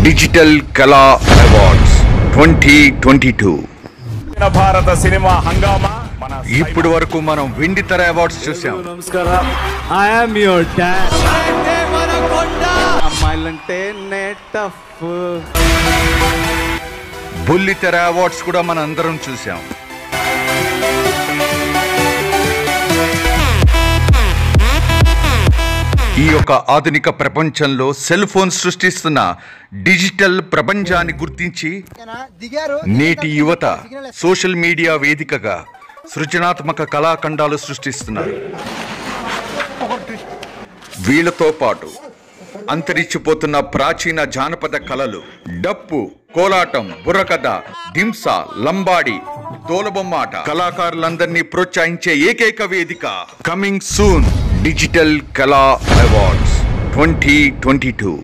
digital కళా awards twenty twenty two దక్షిణ భారత సినిమా హంగామా మన ఇప్పటి వరకు మనం వెండి తెర అవార్డ్స్ చూసాం నమస్కారం ఐఎమ్ యువర్ డాడ్ అమ్మాయిలంటే టఫ్ బుల్లి తెర అవార్డ్స్ కూడా మన అందరం చూసాం ఈ యొక్క ఆధునిక ప్రపంచంలో సెల్ ఫోన్ సృష్టిస్తున్న డిజిటల్ ప్రపంచాన్ని గుర్తించి దిగారు నేటి యువత సోషల్ మీడియా వేదికగా సృజనాత్మక కళాఖండాలు సృష్టిస్తున్నారు వీళ్ళతో పాటు అంతరించిపోతున్న ప్రాచీన జానపద కళలు డప్పు కోలాటం బుర్రకథ దింస లంబాడి తోలబొమ్మాట కళాకారులందరినీ ప్రోత్సహించే ఏకైక వేదిక కమింగ్ సూన్ డిజిటల్ కళా అవార్డ్స్ ట్వంటీ ట్వంటీ టూ